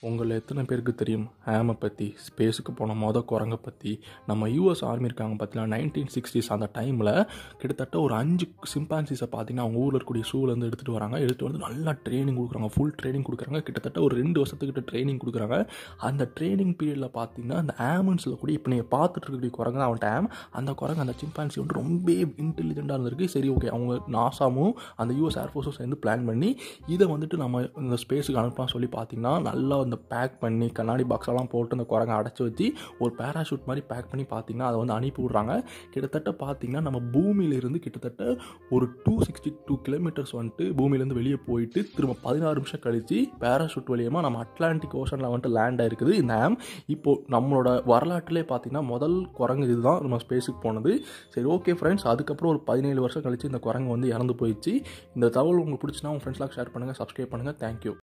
உங்களில் எத்தனை பேருக்கு தெரியும் ஹேமை பற்றி ஸ்பேஸுக்கு போன மொத குரங்கை பற்றி நம்ம யூஎஸ் ஆர்மி இருக்காங்க பார்த்தீங்கன்னா நைன்டீன் சிக்ஸ்டீஸ் அந்த டைமில் கிட்டத்தட்ட ஒரு அஞ்சு சிம்பான்சிஸை பார்த்தீங்கன்னா அவங்க ஊரில் இருக்கக்கூடிய ஷூலேருந்து எடுத்துகிட்டு வராங்க எடுத்துகிட்டு வந்து நல்லா ட்ரைனிங் கொடுக்குறாங்க ஃபுல் ட்ரைனிங் கொடுக்குறாங்க கிட்டத்தட்ட ஒரு ரெண்டு வருஷத்துக்கிட்ட ட்ரைனிங் கொடுக்குறாங்க அந்த ட்ரைனிங் பீரியடில் பார்த்தீங்கன்னா அந்த ஆம்புலன்ஸில் கூட இப்போ நீங்கள் பார்த்துட்டு இருக்கக்கூடிய குரங்கு தான் அவன் ஆம் அந்த குரங்கு அந்த சிம்பான்சி வந்து ரொம்ப இன்டெலிஜென்ட்டாக இருந்திருக்கு சரி ஓகே அவங்க நாசாவும் அந்த யூஎஸ் ஏர்ஃபோர்ஸும் சேர்ந்து பிளான் பண்ணி இதை வந்துட்டு நம்ம இந்த ஸ்பேஸுக்கு அனுப்பலாம் சொல்லி பார்த்தீங்கன்னா நல்லா அந்த பேக் பண்ணி கண்ணாடி பாக்ஸெல்லாம் போட்டு அந்த குரங்கை அடைச்சி வச்சு ஒரு பேராஷூட் மாதிரி பேக் பண்ணி பார்த்தீங்கன்னா அதை வந்து அனுப்பி விட்றாங்க கிட்டத்தட்ட பார்த்தீங்கன்னா நம்ம பூமியிலிருந்து கிட்டத்தட்ட ஒரு டூ சிக்ஸ்டி டூ கிலோமீட்டர்ஸ் வந்துட்டு பூமியிலேருந்து வெளியே போயிட்டு திரும்ப பதினாறு நிமிஷம் கழித்து பேராஷூட் வழியமாக நம்ம அட்லாண்டிக் ஓஷனில் வந்துட்டு லேண்ட் ஆயிருக்குது இந்த ஆம் இப்போது நம்மளோட வரலாற்றிலே பார்த்தீங்கன்னா முதல் குரங்கு இதுதான் நம்ம ஸ்பேஸுக்கு போனது சரி ஓகே ஃப்ரெண்ட்ஸ் அதுக்கப்புறம் ஒரு பதினேழு வருஷம் கழிச்சு இந்த குரங்கு வந்து இறந்து போயிடுச்சு இந்த தகவல் உங்களுக்கு பிடிச்சினா உங்கள் ஃப்ரெண்ட்ஸ்லாம் ஷேர் பண்ணுங்கள் சப்ஸ்கிரைப் பண்ணுங்கள் தேங்க்யூ